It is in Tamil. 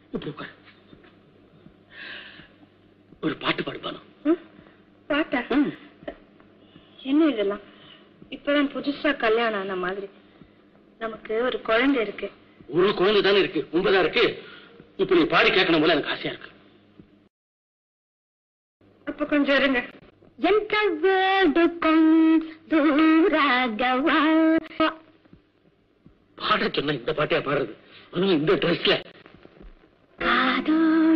இப்படி உட்காரு ஒரு பாட்டு பாடுப்பானோ ம்? பாட்டா என்ன இதெல்லாம் இப்பதான் புதுசா கல்யாணம் ஆன மாதிரி நமக்கு ஒரு குழந்தை இருக்கு ஒரு குழந்தை தானே இருக்கு உண்மைதான் இருக்கு இப்ப நீ பாடி கேட்கணும் போல எனக்கு ஆசையா இருக்கு அப்ப கொஞ்சம் இருங்க எந்த வேடுக்கும் தூராகவா பாட சொன்னா இந்த பாட்டையா பாடுறது அதுவும் இந்த ட்ரெஸ்ல காதோ